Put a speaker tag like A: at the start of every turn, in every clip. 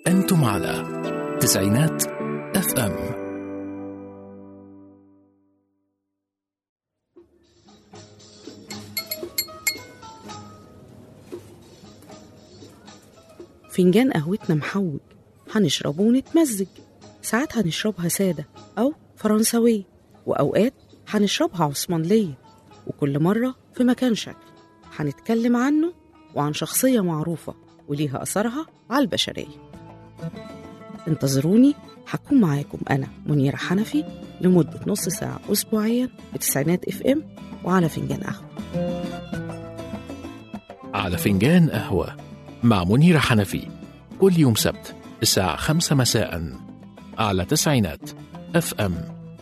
A: أنتم على تسعينات اف ام
B: فنجان قهوتنا محوج هنشربه ونتمزج ساعات هنشربها سادة أو فرنساوية وأوقات هنشربها عثمانلية وكل مرة في مكان شكل هنتكلم عنه وعن شخصية معروفة وليها أثرها على البشرية انتظروني هكون معاكم أنا منيرة حنفي لمدة نص ساعة أسبوعيا بتسعينات اف ام وعلى فنجان قهوة
A: على فنجان قهوة مع منيرة حنفي كل يوم سبت الساعة خمسة مساء على تسعينات اف ام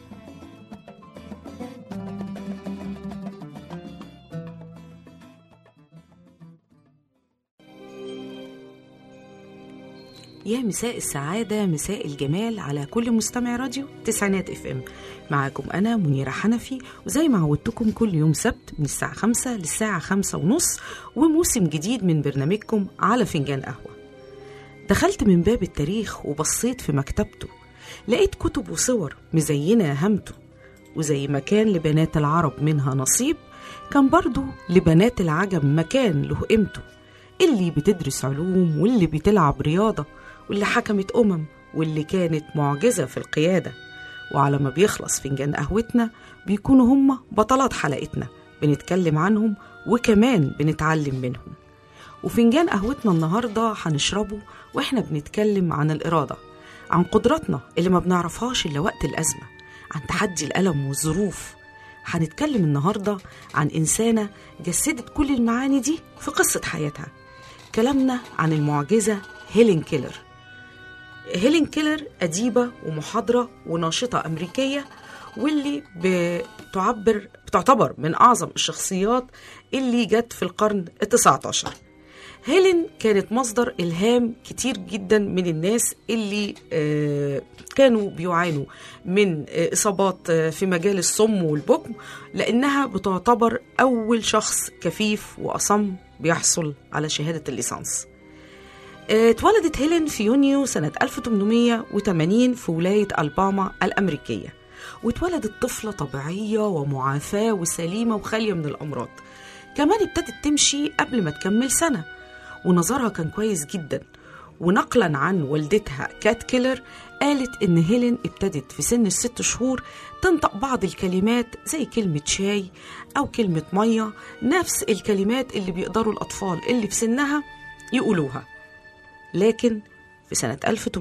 B: يا مساء السعادة مساء الجمال على كل مستمع راديو تسعينات اف ام معاكم أنا منيرة حنفي وزي ما عودتكم كل يوم سبت من الساعة خمسة للساعة خمسة ونص وموسم جديد من برنامجكم على فنجان قهوة دخلت من باب التاريخ وبصيت في مكتبته لقيت كتب وصور مزينة هامته وزي ما كان لبنات العرب منها نصيب كان برضو لبنات العجم مكان له قيمته اللي بتدرس علوم واللي بتلعب رياضة واللي حكمت أمم واللي كانت معجزة في القيادة وعلى ما بيخلص فنجان قهوتنا بيكونوا هم بطلات حلقتنا بنتكلم عنهم وكمان بنتعلم منهم وفنجان قهوتنا النهاردة هنشربه وإحنا بنتكلم عن الإرادة عن قدراتنا اللي ما بنعرفهاش إلا وقت الأزمة عن تحدي الألم والظروف هنتكلم النهاردة عن إنسانة جسدت كل المعاني دي في قصة حياتها كلامنا عن المعجزة هيلين كيلر هيلين كيلر أديبة ومحاضرة وناشطة أمريكية واللي بتعبر بتعتبر من أعظم الشخصيات اللي جت في القرن التسعة عشر هيلين كانت مصدر إلهام كتير جدا من الناس اللي آه، كانوا بيعانوا من آه، إصابات آه، في مجال الصم والبكم لأنها بتعتبر أول شخص كفيف وأصم بيحصل على شهادة الليسانس آه، اتولدت هيلين في يونيو سنة 1880 في ولاية ألباما الأمريكية واتولدت طفلة طبيعية ومعافاة وسليمة وخالية من الأمراض كمان ابتدت تمشي قبل ما تكمل سنة ونظرها كان كويس جدا ونقلا عن والدتها كات كيلر قالت إن هيلين ابتدت في سن الست شهور تنطق بعض الكلمات زي كلمة شاي أو كلمة مية نفس الكلمات اللي بيقدروا الأطفال اللي في سنها يقولوها لكن في سنة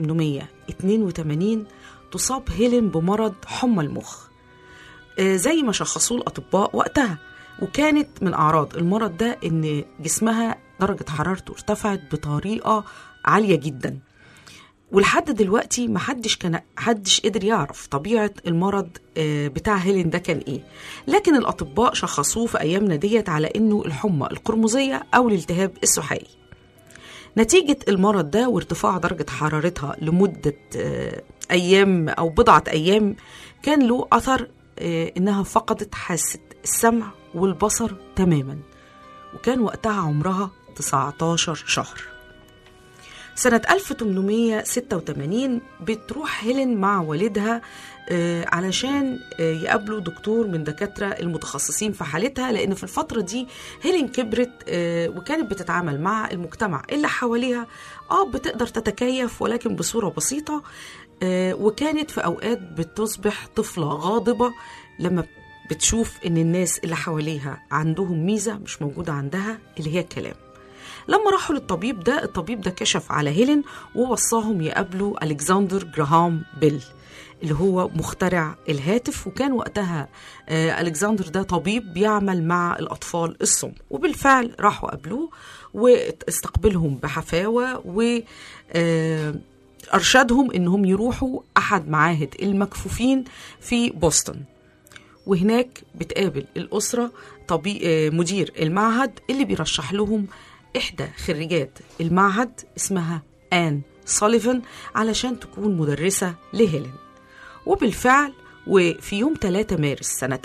B: 1882 تصاب هيلين بمرض حمى المخ آه، زي ما شخصوه الأطباء وقتها وكانت من أعراض المرض ده إن جسمها درجة حرارته ارتفعت بطريقة عالية جدا ولحد دلوقتي محدش كان حدش قدر يعرف طبيعة المرض آه، بتاع هيلين ده كان ايه لكن الأطباء شخصوه في أيامنا ديت على إنه الحمى القرمزية أو الالتهاب السحائي نتيجة المرض ده وارتفاع درجة حرارتها لمدة آه، أيام أو بضعة أيام كان له أثر آه، إنها فقدت حاسة السمع والبصر تماما وكان وقتها عمرها 19 شهر سنة 1886 بتروح هيلين مع والدها آه، علشان آه، يقابلوا دكتور من دكاترة المتخصصين في حالتها لأن في الفترة دي هيلين كبرت آه، وكانت بتتعامل مع المجتمع اللي حواليها اه بتقدر تتكيف ولكن بصورة بسيطة آه، وكانت في أوقات بتصبح طفلة غاضبة لما بتشوف إن الناس اللي حواليها عندهم ميزة مش موجودة عندها اللي هي الكلام لما راحوا للطبيب ده الطبيب ده كشف على هيلين ووصاهم يقابلوا ألكسندر جراهام بيل اللي هو مخترع الهاتف وكان وقتها آه، ألكسندر ده طبيب بيعمل مع الأطفال الصم وبالفعل راحوا قابلوه واستقبلهم بحفاوة و آه، أرشدهم إنهم يروحوا أحد معاهد المكفوفين في بوسطن وهناك بتقابل الأسرة طبي... آه، مدير المعهد اللي بيرشح لهم إحدى خريجات المعهد اسمها آن سوليفان علشان تكون مدرسة لهيلين وبالفعل وفي يوم 3 مارس سنة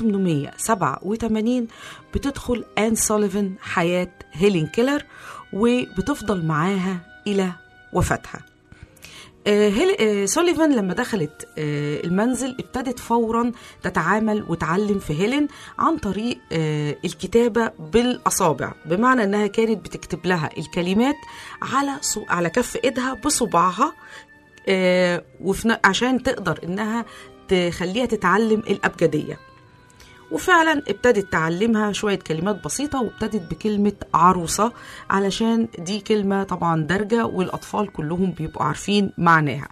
B: 1887 بتدخل آن سوليفان حياة هيلين كيلر وبتفضل معاها إلى وفاتها آه، هيل- آه، سوليفان لما دخلت آه، المنزل ابتدت فورا تتعامل وتعلم في هيلين عن طريق آه، الكتابة بالأصابع بمعنى أنها كانت بتكتب لها الكلمات على صو- على كف إيدها بصباعها آه، وفي ن- عشان تقدر إنها تخليها تتعلم الأبجدية وفعلا ابتدت تعلمها شوية كلمات بسيطة وابتدت بكلمة عروسة علشان دي كلمة طبعا دارجة والأطفال كلهم بيبقوا عارفين معناها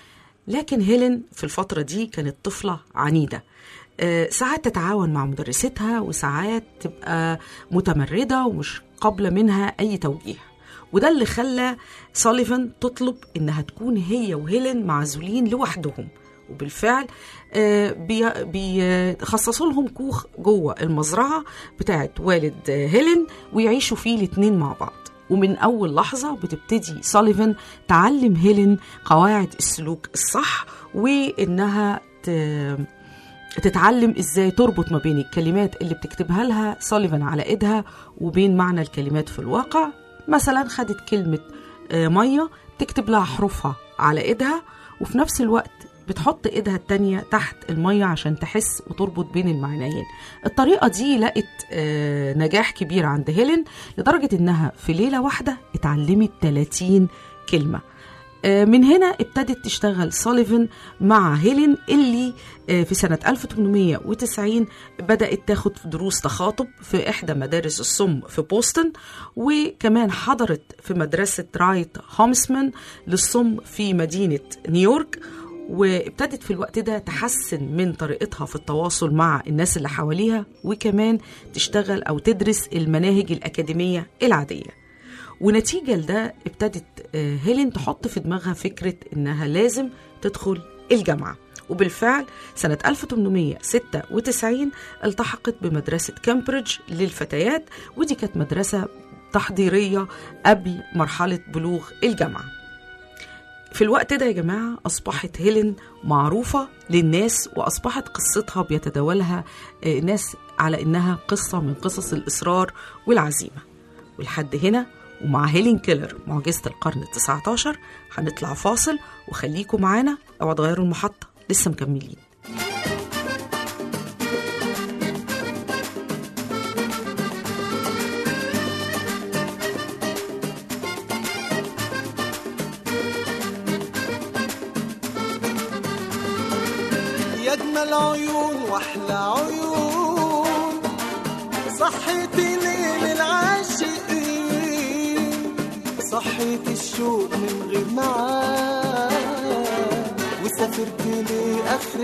B: لكن هيلين في الفترة دي كانت طفلة عنيدة آه، ساعات تتعاون مع مدرستها وساعات تبقى متمردة ومش قابلة منها أي توجيه وده اللي خلى سوليفان تطلب إنها تكون هي وهيلين معزولين لوحدهم وبالفعل آه، بي- بيخصصوا لهم كوخ جوه المزرعة بتاعت والد آه، هيلين ويعيشوا فيه الاتنين مع بعض ومن أول لحظة بتبتدي سوليفان تعلم هيلين قواعد السلوك الصح وإنها ت- تتعلم ازاي تربط ما بين الكلمات اللي بتكتبها لها سوليفان على ايدها وبين معنى الكلمات في الواقع مثلا خدت كلمة آه، مية تكتب لها حروفها على ايدها وفي نفس الوقت بتحط ايدها التانية تحت المية عشان تحس وتربط بين المعنيين الطريقة دي لقت آه، نجاح كبير عند هيلين لدرجة انها في ليلة واحدة اتعلمت 30 كلمة آه، من هنا ابتدت تشتغل سوليفان مع هيلين اللي آه، في سنة 1890 بدأت تاخد دروس تخاطب في إحدى مدارس الصم في بوسطن وكمان حضرت في مدرسة رايت هومسمان للصم في مدينة نيويورك وابتدت في الوقت ده تحسن من طريقتها في التواصل مع الناس اللي حواليها وكمان تشتغل أو تدرس المناهج الأكاديمية العادية ونتيجة لده ابتدت آه، هيلين تحط في دماغها فكرة إنها لازم تدخل الجامعة وبالفعل سنة 1896 التحقت بمدرسة كامبريدج للفتيات ودي كانت مدرسة تحضيرية قبل مرحلة بلوغ الجامعة في الوقت ده يا جماعة أصبحت هيلين معروفة للناس وأصبحت قصتها بيتداولها آه، ناس على إنها قصة من قصص الإصرار والعزيمة ولحد هنا ومع هيلين كيلر معجزة القرن التسعة عشر هنطلع فاصل وخليكم معانا اوعوا تغيروا المحطة لسه مكملين
C: يا اجمل عيون واحلى عيون صحيت ليل العاشقين صحيت الشوق من غير معاد وسافرت لاخر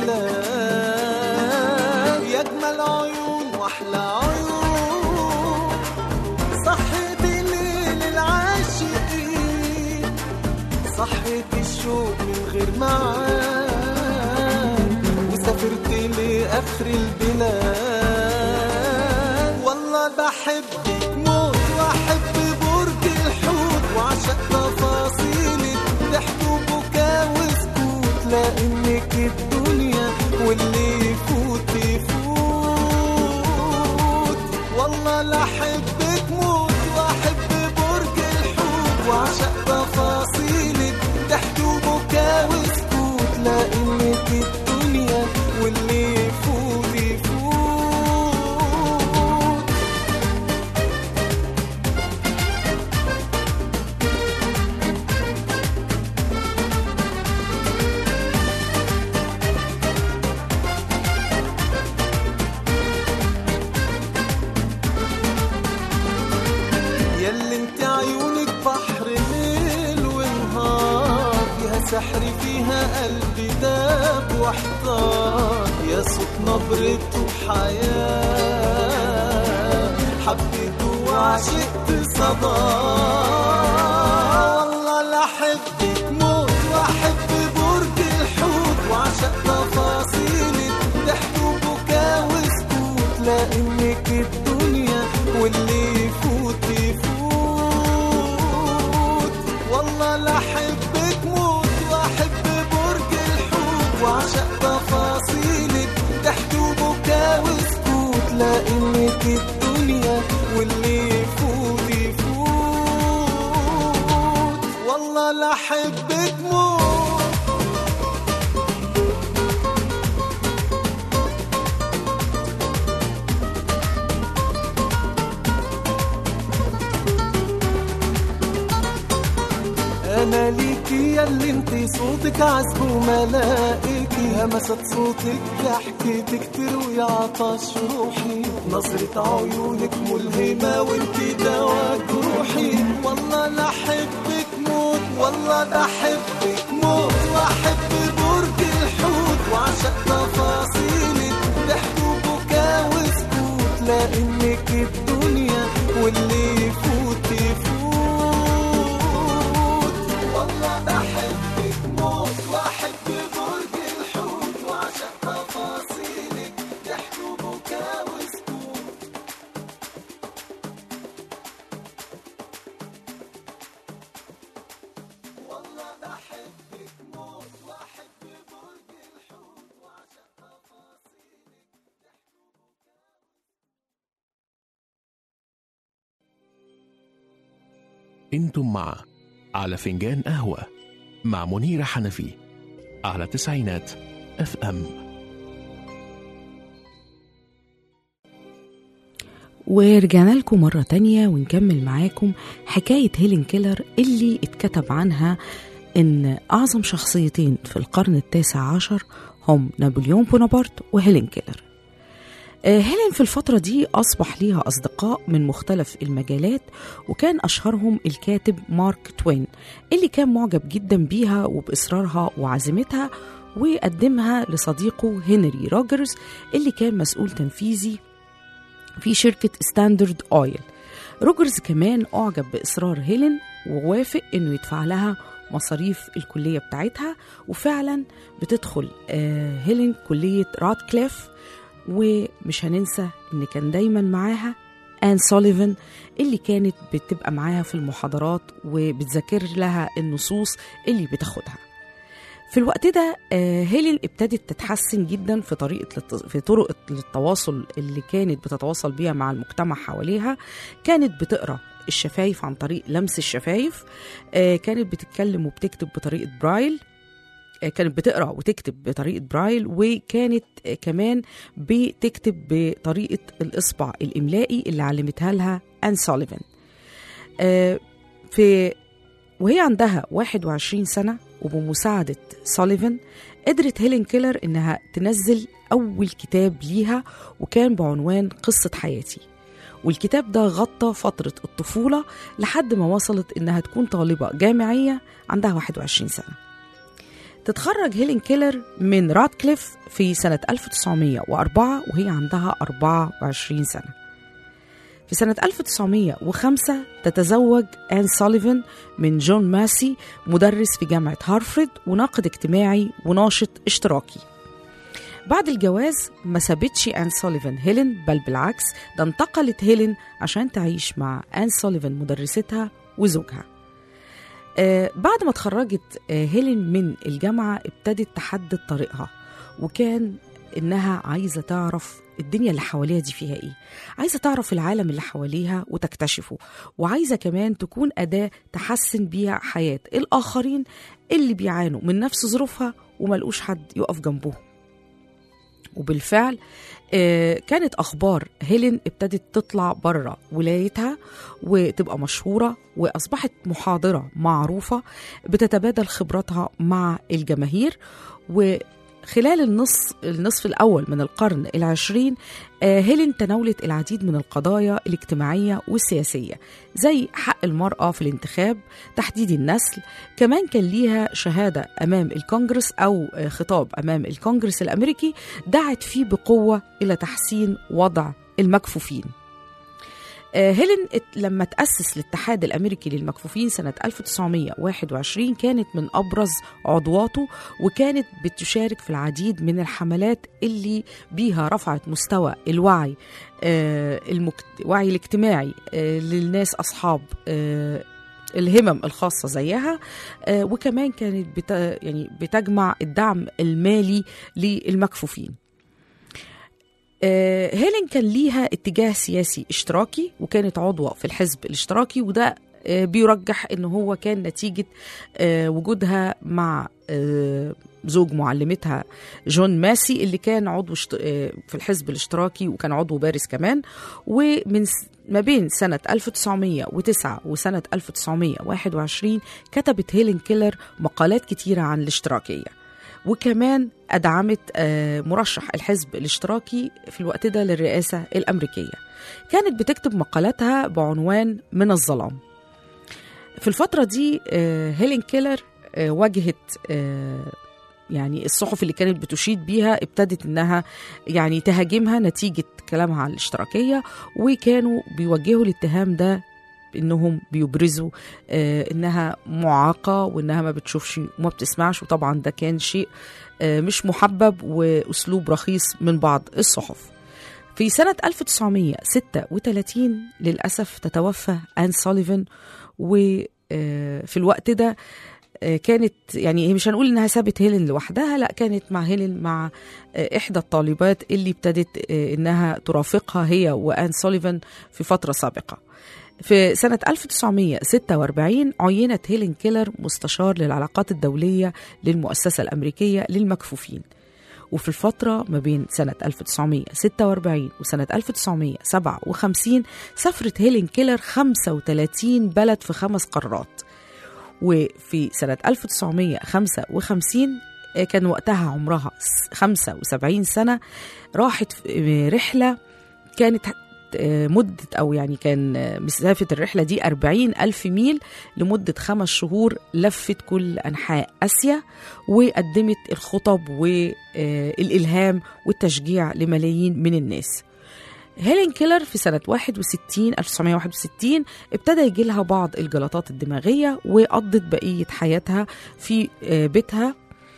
C: البلاد يا اجمل عيون واحلى عيون صحيت ليل العاشقين صحيت الشوق من غير معاد وسافرت لآخر البلاد والله بحبك موت واحب برج الحوت وعشق تفاصيلك ضحك وبكا وسكوت لانك الدنيا واللي يفوت يفوت والله لا احبك موت واحب برج الحوت وعشق تفاصيلك ضحك وبكا وسكوت لانك الدنيا واللي يفوت يفوت ياللي انت عيونك بحر ليل ونهار فيها سحر فيها قلبي داب واحتار يا صوت نبرته حياة حبيته وعشقت صدى والله لا احبك موت واحب برج الحوت وعشق تفاصيلك ضحك وبكا وسكوت لانك الدنيا واللي يفوت يفوت والله لا احبك موت واحب برج الحوت وعشق تفاصيلك ضحك وبكا وسكوت لانك الدنيا واللي يفوت يفوت والله لا احبك موت انا ليكي ياللي انتي صوتك عذب وملائكي همسة صوتك ضحكتك تروي عطش روحي نظرة عيونك ملهمة وانتي دوا جروحي والله لا احبك موت والله لا احبك موت واحب برج الحوت وعشق تفاصيلك ضحك وبكا وسكوت لانك الدنيا واللي يفوت يفوت والله بحبك موت واحب برج الحوت وعشق تفاصيلك ضحك وبكا وسكوت والله بحبك موت واحب برج الحوت وعشق تفاصيلك
A: انتم مع على فنجان قهوة مع منيرة حنفي على تسعينات اف ام
B: ورجعنا لكم مرة تانية ونكمل معاكم حكاية هيلين كيلر اللي اتكتب عنها إن أعظم شخصيتين في القرن التاسع عشر هم نابليون بونابرت وهيلين كيلر آه، هيلين في الفترة دي أصبح ليها أصدقاء من مختلف المجالات وكان أشهرهم الكاتب مارك توين اللي كان معجب جدا بيها وبإصرارها وعزيمتها وقدمها لصديقه هنري روجرز اللي كان مسؤول تنفيذي في شركة ستاندرد أويل روجرز كمان أعجب بإصرار هيلين ووافق إنه يدفع لها مصاريف الكلية بتاعتها وفعلا بتدخل آه، هيلين كلية راتكليف ومش هننسى إن كان دايما معاها آن سوليفان اللي كانت بتبقى معاها في المحاضرات وبتذاكر لها النصوص اللي بتاخدها في الوقت ده آه، هيلين ابتدت تتحسن جدا في طريقه للت- في طرق التواصل اللي كانت بتتواصل بيها مع المجتمع حواليها كانت بتقرا الشفايف عن طريق لمس الشفايف آه، كانت بتتكلم وبتكتب بطريقه برايل آه، كانت بتقرا وتكتب بطريقه برايل وكانت آه، كمان بتكتب بطريقه الاصبع الاملائي اللي علمتها لها ان سوليفان آه، في وهي عندها 21 سنة وبمساعدة سوليفان قدرت هيلين كيلر إنها تنزل أول كتاب ليها وكان بعنوان قصة حياتي والكتاب ده غطى فترة الطفولة لحد ما وصلت إنها تكون طالبة جامعية عندها 21 سنة تتخرج هيلين كيلر من راتكليف في سنة 1904 وهي عندها 24 سنة في سنة 1905 تتزوج آن سوليفان من جون ماسي مدرس في جامعة هارفرد وناقد اجتماعي وناشط اشتراكي بعد الجواز ما سابتش آن سوليفان هيلين بل بالعكس ده انتقلت هيلين عشان تعيش مع آن سوليفان مدرستها وزوجها آه بعد ما اتخرجت آه هيلين من الجامعة ابتدت تحدد طريقها وكان إنها عايزة تعرف الدنيا اللي حواليها دي فيها إيه عايزة تعرف العالم اللي حواليها وتكتشفه وعايزة كمان تكون أداة تحسن بيها حياة الآخرين اللي بيعانوا من نفس ظروفها وملقوش حد يقف جنبهم وبالفعل آه، كانت أخبار هيلين ابتدت تطلع بره ولايتها وتبقى مشهورة وأصبحت محاضرة معروفة بتتبادل خبراتها مع الجماهير وخلال النص النصف الأول من القرن العشرين آه، هيلين تناولت العديد من القضايا الاجتماعية والسياسية زي حق المرأة في الانتخاب تحديد النسل كمان كان ليها شهادة أمام الكونجرس أو آه، خطاب أمام الكونجرس الأمريكي دعت فيه بقوة إلى تحسين وضع المكفوفين آه، هيلين ات- لما تأسس الاتحاد الأمريكي للمكفوفين سنة 1921 كانت من أبرز عضواته وكانت بتشارك في العديد من الحملات اللي بيها رفعت مستوى الوعي آه، المكت... الوعي الاجتماعي آه، للناس أصحاب آه، الهمم الخاصة زيها آه، وكمان كانت بت... يعني بتجمع الدعم المالي للمكفوفين آه، هيلين كان ليها اتجاه سياسي اشتراكي وكانت عضوة في الحزب الاشتراكي وده آه، بيرجح ان هو كان نتيجه آه، وجودها مع آه، زوج معلمتها جون ماسي اللي كان عضو اشت- آه، في الحزب الاشتراكي وكان عضو بارز كمان ومن س- ما بين سنة 1909 وسنة 1921 كتبت هيلين كيلر مقالات كتيرة عن الاشتراكية وكمان أدعمت آه، مرشح الحزب الاشتراكي في الوقت ده للرئاسة الأمريكية كانت بتكتب مقالاتها بعنوان من الظلام في الفترة دي آه، هيلين كيلر آه، واجهت آه، يعني الصحف اللي كانت بتشيد بيها ابتدت انها يعني تهاجمها نتيجة كلامها عن الاشتراكية وكانوا بيوجهوا الاتهام ده انهم بيبرزوا آه انها معاقة وانها ما بتشوفش وما بتسمعش وطبعا ده كان شيء آه مش محبب واسلوب رخيص من بعض الصحف في سنة 1936 للأسف تتوفى آن سوليفان وفي الوقت ده آه، كانت يعني هي مش هنقول انها سابت هيلين لوحدها لا كانت مع هيلين مع آه، احدى الطالبات اللي ابتدت آه، انها ترافقها هي وان سوليفان في فتره سابقه في سنة 1946 عينت هيلين كيلر مستشار للعلاقات الدولية للمؤسسة الأمريكية للمكفوفين وفي الفترة ما بين سنة 1946 وسنة 1957 سافرت هيلين كيلر 35 بلد في خمس قارات وفي سنة 1955 آه، كان وقتها عمرها س- 75 سنة راحت في رحلة كانت آه، مدة أو يعني كان آه، مسافة الرحلة دي 40 ألف ميل لمدة خمس شهور لفت كل أنحاء آسيا وقدمت الخطب والإلهام والتشجيع لملايين من الناس هيلين كيلر في سنة 61 1961 ابتدى يجي لها بعض الجلطات الدماغية وقضت بقية حياتها في آه، بيتها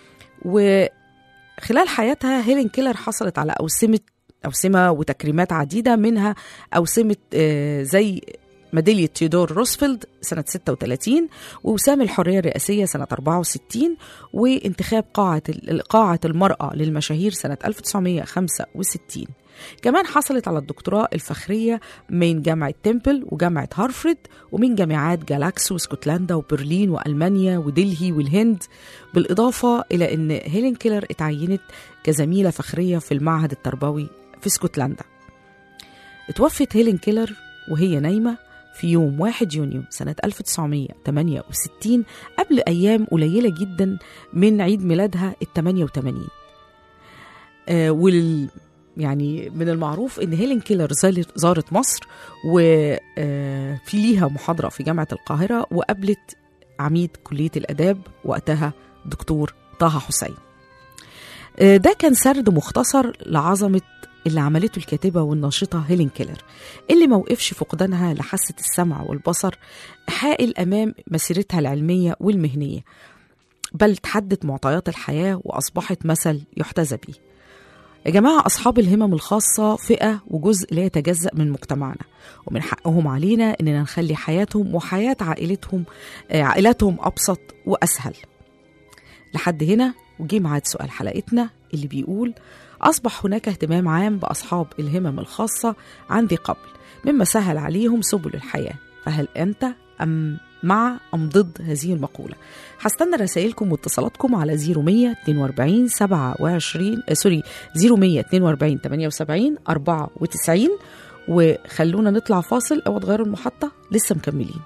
B: وخلال حياتها هيلين كيلر حصلت على أوسمة أوسمة وتكريمات عديدة منها أوسمة آه، زي ميدالية تيودور روزفلد سنة 36 ووسام الحرية الرئاسية سنة 64 وانتخاب قاعة قاعة المرأة للمشاهير سنة 1965 كمان حصلت على الدكتوراه الفخرية من جامعة تمبل وجامعة هارفرد ومن جامعات جالاكسو واسكتلندا وبرلين وألمانيا ودلهي والهند بالإضافة إلى أن هيلين كيلر اتعينت كزميلة فخرية في المعهد التربوي في اسكتلندا اتوفت هيلين كيلر وهي نايمة في يوم 1 يونيو سنة 1968 قبل أيام قليلة جدا من عيد ميلادها ال 88 آه وال يعني من المعروف ان هيلين كيلر زالت- زارت مصر وفي ليها محاضره في جامعه القاهره وقابلت عميد كليه الاداب وقتها دكتور طه حسين آه، ده كان سرد مختصر لعظمه اللي عملته الكاتبه والناشطه هيلين كيلر اللي موقفش فقدانها لحاسه السمع والبصر حائل امام مسيرتها العلميه والمهنيه بل تحدت معطيات الحياه واصبحت مثل يحتذى به يا جماعة أصحاب الهمم الخاصة فئة وجزء لا يتجزأ من مجتمعنا ومن حقهم علينا إننا نخلي حياتهم وحياة عائلتهم آه، عائلاتهم أبسط وأسهل لحد هنا وجي ميعاد سؤال حلقتنا اللي بيقول أصبح هناك اهتمام عام بأصحاب الهمم الخاصة عن ذي قبل مما سهل عليهم سبل الحياة فهل أنت أم مع أم ضد هذه المقولة هستنى رسائلكم واتصالاتكم على 0100 42 27 آه، سوري 0100 42 78 94 وخلونا نطلع فاصل او تغيروا المحطة لسه مكملين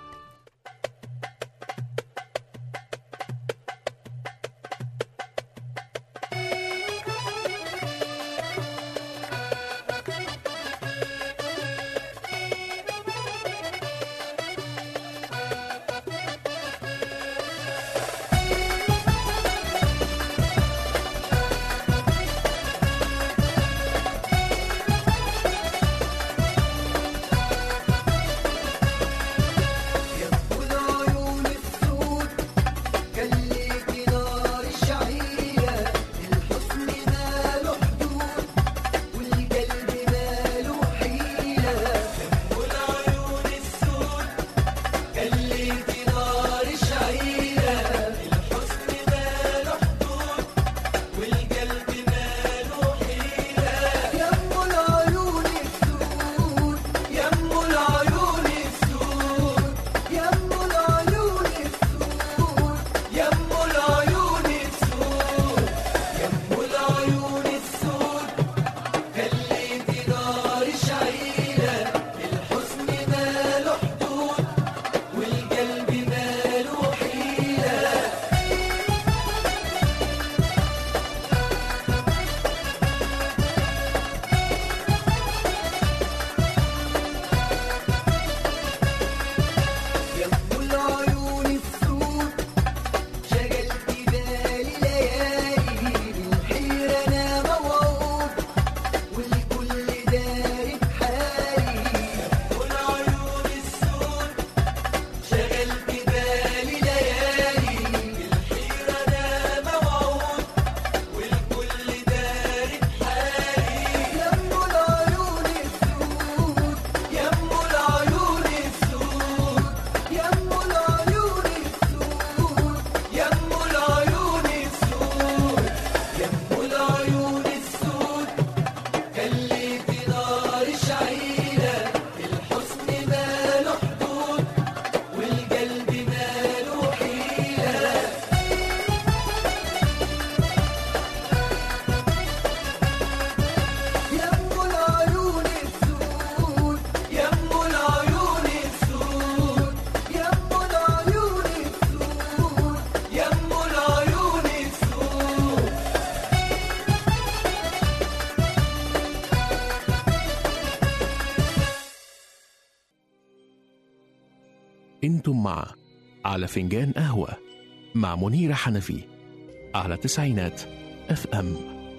A: أنتم مع على فنجان قهوة مع منيرة حنفي على تسعينات اف ام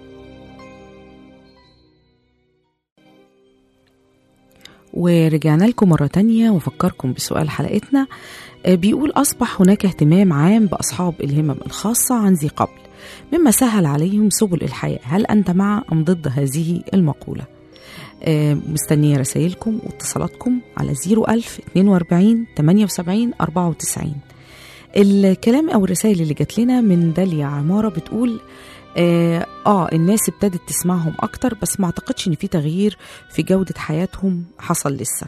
B: ورجعنا لكم مرة تانية وفكركم بسؤال حلقتنا آه، بيقول أصبح هناك اهتمام عام بأصحاب الهمم الخاصة عن ذي قبل مما سهل عليهم سبل الحياة هل أنت مع أم ضد هذه المقولة آه، مستنية رسائلكم واتصالاتكم على 01000 42 78 94 الكلام أو الرسائل اللي جات لنا من داليا عمارة بتقول آه, اه الناس ابتدت تسمعهم اكتر بس ما اعتقدش ان في تغيير في جودة حياتهم حصل لسه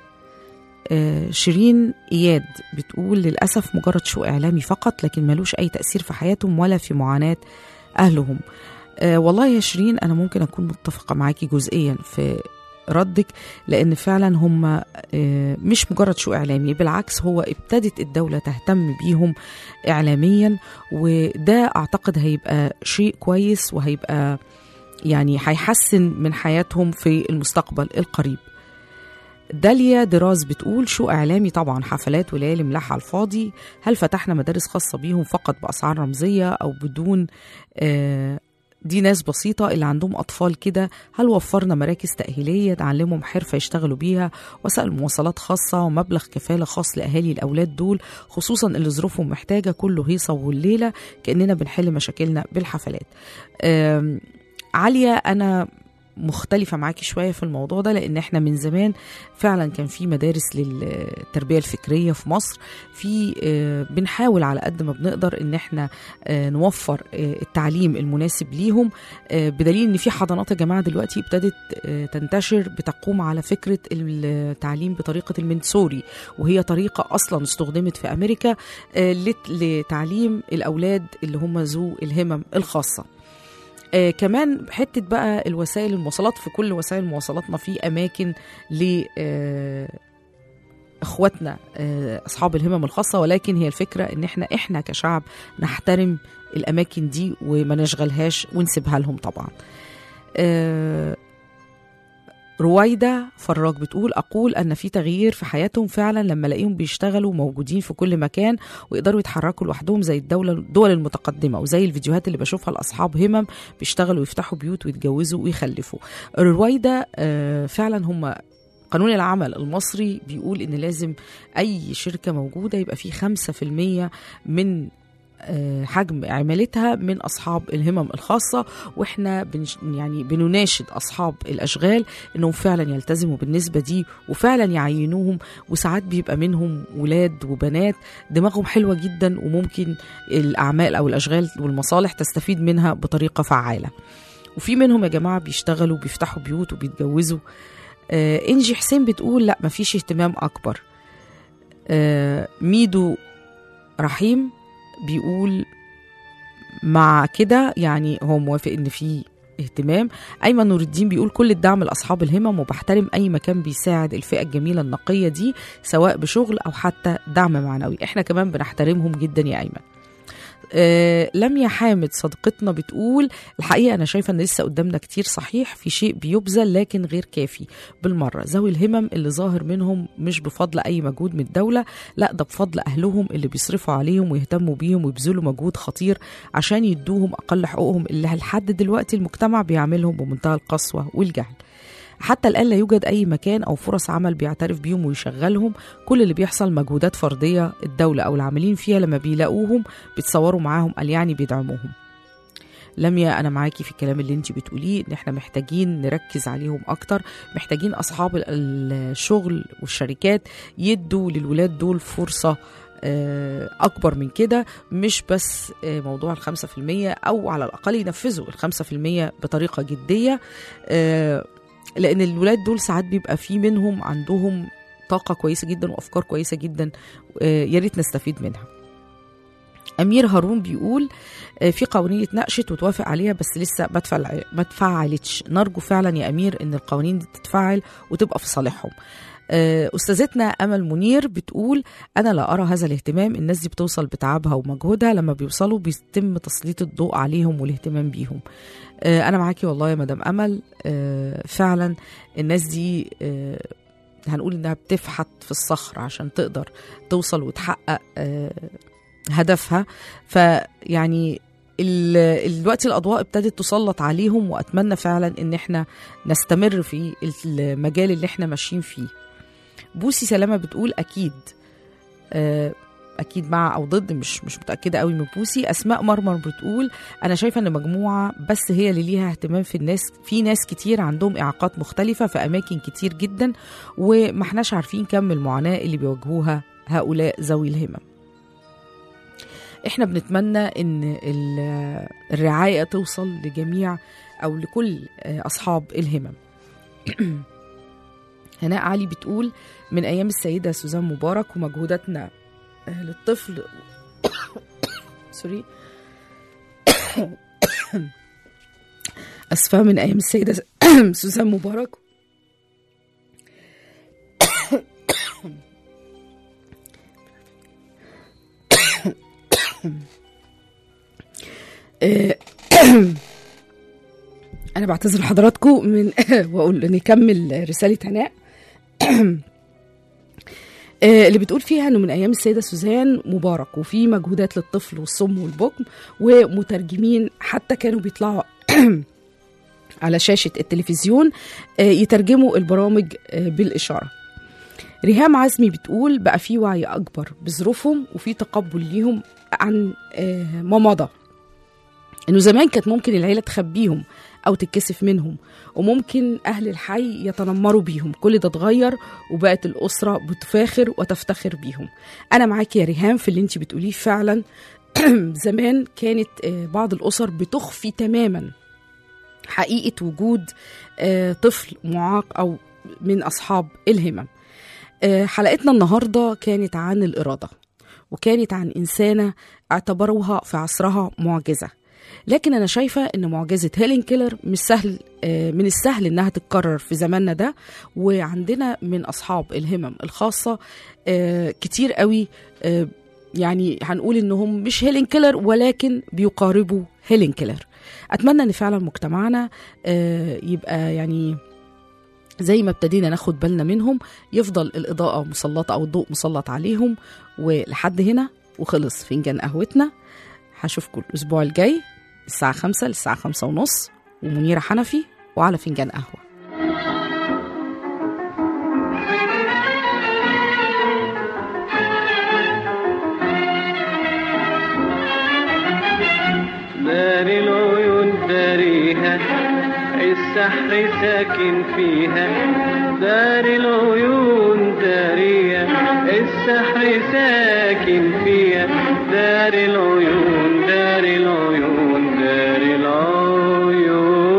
B: آه شيرين اياد بتقول للاسف مجرد شو اعلامي فقط لكن ملوش اي تاثير في حياتهم ولا في معاناه اهلهم آه والله يا شيرين انا ممكن اكون متفقه معاكي جزئيا في ردك لان فعلا هم آه، مش مجرد شو اعلامي بالعكس هو ابتدت الدوله تهتم بيهم اعلاميا وده اعتقد هيبقى شيء كويس وهيبقى يعني هيحسن من حياتهم في المستقبل القريب داليا دراز بتقول شو اعلامي طبعا حفلات وليالي ملاحة على الفاضي هل فتحنا مدارس خاصه بيهم فقط باسعار رمزيه او بدون آه دي ناس بسيطة اللي عندهم أطفال كده هل وفرنا مراكز تأهيلية تعلمهم حرفة يشتغلوا بيها وسائل مواصلات خاصة ومبلغ كفالة خاص لأهالي الأولاد دول خصوصا اللي ظروفهم محتاجة كله هيصة والليلة كأننا بنحل مشاكلنا بالحفلات آم، عالية أنا مختلفة معاكي شوية في الموضوع ده لأن احنا من زمان فعلا كان في مدارس للتربية الفكرية في مصر في آه، بنحاول على قد ما بنقدر ان احنا آه، نوفر آه، التعليم المناسب ليهم آه، بدليل ان في حضانات يا جماعه دلوقتي ابتدت آه، تنتشر بتقوم على فكره التعليم بطريقه المنسوري وهي طريقه اصلا استخدمت في امريكا آه، لت- لتعليم الاولاد اللي هم ذو الهمم الخاصه آه كمان حته بقى الوسائل المواصلات في كل وسائل مواصلاتنا في اماكن ل آه اخواتنا آه اصحاب الهمم الخاصه ولكن هي الفكره ان احنا احنا كشعب نحترم الاماكن دي وما نشغلهاش ونسيبها لهم طبعا آه رويدة فراج بتقول أقول أن في تغيير في حياتهم فعلا لما الاقيهم بيشتغلوا موجودين في كل مكان ويقدروا يتحركوا لوحدهم زي الدولة الدول المتقدمة وزي الفيديوهات اللي بشوفها لأصحاب همم بيشتغلوا ويفتحوا بيوت ويتجوزوا ويخلفوا رويدة آه، فعلا هم قانون العمل المصري بيقول ان لازم اي شركه موجوده يبقى فيه 5% من آه، حجم عمالتها من اصحاب الهمم الخاصه واحنا بنش يعني بنناشد اصحاب الاشغال انهم فعلا يلتزموا بالنسبه دي وفعلا يعينوهم وساعات بيبقى منهم ولاد وبنات دماغهم حلوه جدا وممكن الاعمال او الاشغال والمصالح تستفيد منها بطريقه فعاله وفي منهم يا جماعه بيشتغلوا بيفتحوا بيوت وبيتجوزوا آه انجي حسين بتقول لا مفيش اهتمام اكبر آه ميدو رحيم بيقول مع كده يعني هو موافق ان في اهتمام ايمن نور الدين بيقول كل الدعم لاصحاب الهمم وبحترم اي مكان بيساعد الفئه الجميله النقيه دي سواء بشغل او حتى دعم معنوي احنا كمان بنحترمهم جدا يا ايمن آه لميا حامد صديقتنا بتقول الحقيقه انا شايفه ان لسه قدامنا كتير صحيح في شيء بيبذل لكن غير كافي بالمره ذوي الهمم اللي ظاهر منهم مش بفضل اي مجهود من الدوله لا ده بفضل اهلهم اللي بيصرفوا عليهم ويهتموا بيهم ويبذلوا مجهود خطير عشان يدوهم اقل حقوقهم اللي لحد دلوقتي المجتمع بيعملهم بمنتهى القسوه والجهل حتى الآن لا يوجد أي مكان أو فرص عمل بيعترف بيهم ويشغلهم كل اللي بيحصل مجهودات فردية الدولة أو العاملين فيها لما بيلاقوهم بيتصوروا معاهم قال يعني بيدعموهم لميا انا معاكي في الكلام اللي انت بتقوليه ان احنا محتاجين نركز عليهم اكتر محتاجين اصحاب ال- الشغل والشركات يدوا للولاد دول فرصه آه، اكبر من كده مش بس آه، موضوع الخمسة في المية او على الاقل ينفذوا الخمسة في المية بطريقة جدية آه، لان الولاد دول ساعات بيبقى في منهم عندهم طاقة كويسة جدا وافكار كويسة جدا آه، يا ريت نستفيد منها امير هارون بيقول آه، في قوانين اتناقشت وتوافق عليها بس لسه ما اتفعل- ما اتفعلتش نرجو فعلا يا امير ان القوانين دي تتفعل وتبقى في صالحهم آه، استاذتنا امل منير بتقول انا لا ارى هذا الاهتمام الناس دي بتوصل بتعبها ومجهودها لما بيوصلوا بيتم تسليط الضوء عليهم والاهتمام بيهم آه، انا معاكي والله يا مدام امل آه، فعلا الناس دي آه، هنقول انها بتفحت في الصخر عشان تقدر توصل وتحقق آه، هدفها فيعني ال- دلوقتي الاضواء ابتدت تسلط عليهم واتمنى فعلا ان احنا نستمر في المجال اللي احنا ماشيين فيه بوسي سلامه بتقول اكيد آه، اكيد مع او ضد مش مش متاكده قوي من بوسي اسماء مرمر بتقول انا شايفه ان مجموعه بس هي اللي ليها اهتمام في الناس في ناس كتير عندهم اعاقات مختلفه في اماكن كتير جدا وما احناش عارفين كم المعاناه اللي بيواجهوها هؤلاء ذوي الهمم احنا بنتمنى ان ال- الرعايه توصل لجميع او لكل آه، اصحاب الهمم هناء علي بتقول من ايام السيده سوزان مبارك ومجهوداتنا آه، للطفل سوري اسفه من ايام السيده سوزان مبارك آه، انا بعتذر لحضراتكم من واقول نكمل رساله هناء آه، اللي بتقول فيها انه من ايام السيده سوزان مبارك وفي مجهودات للطفل والصم والبكم ومترجمين حتى كانوا بيطلعوا على شاشه التلفزيون آه، يترجموا البرامج آه، بالاشاره ريهام عزمي بتقول بقى في وعي اكبر بظروفهم وفي تقبل ليهم عن آه، ما مضى انه زمان كانت ممكن العيله تخبيهم او تتكسف منهم وممكن اهل الحي يتنمروا بيهم كل ده اتغير وبقت الاسره بتفاخر وتفتخر بيهم انا معاكي يا ريهام في اللي انت بتقوليه فعلا زمان كانت آه، بعض الاسر بتخفي تماما حقيقه وجود آه، طفل معاق او من اصحاب الهمم آه، حلقتنا النهارده كانت عن الاراده وكانت عن انسانه اعتبروها في عصرها معجزه لكن انا شايفه ان معجزه هيلين كيلر مش سهل آه، من السهل انها تتكرر في زماننا ده وعندنا من اصحاب الهمم الخاصه آه، كتير قوي آه، يعني هنقول انهم مش هيلين كيلر ولكن بيقاربوا هيلين كيلر اتمنى ان فعلا مجتمعنا آه، يبقى يعني زي ما ابتدينا ناخد بالنا منهم يفضل الإضاءة مسلطة أو الضوء مسلط عليهم ولحد هنا وخلص فنجان قهوتنا هشوفكم الأسبوع الجاي الساعة خمسة للساعة خمسة ونص ومنيرة حنفي وعلى فنجان قهوة
C: دار العيون داريها السحر ساكن فيها دار العيون داريها السحر ساكن فيها دار العيون دار العيون دار العيون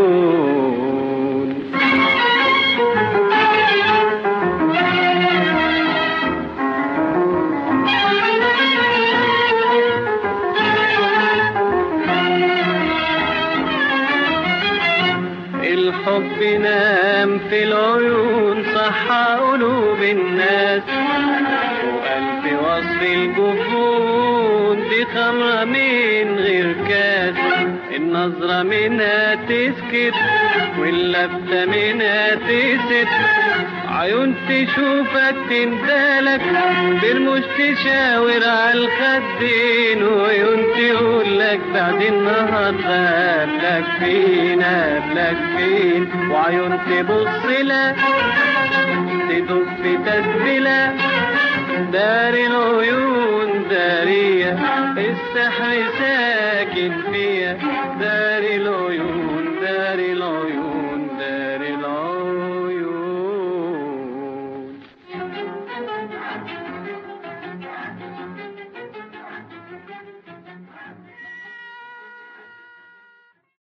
C: الحب نام في العيون صح قلوب الناس وقلب وصف الجفون دي خمرة من غير كاس النظرة منها تسكت واللفتة منها تست عيون تشوفك تندالك برمش تشاور على الخدين وعيون تقول لك بعد النهارده قبلك فين قبلك فين وعيون تبص لك تدق في تسبيلة دار العيون دارية السحر ساكن فيها دار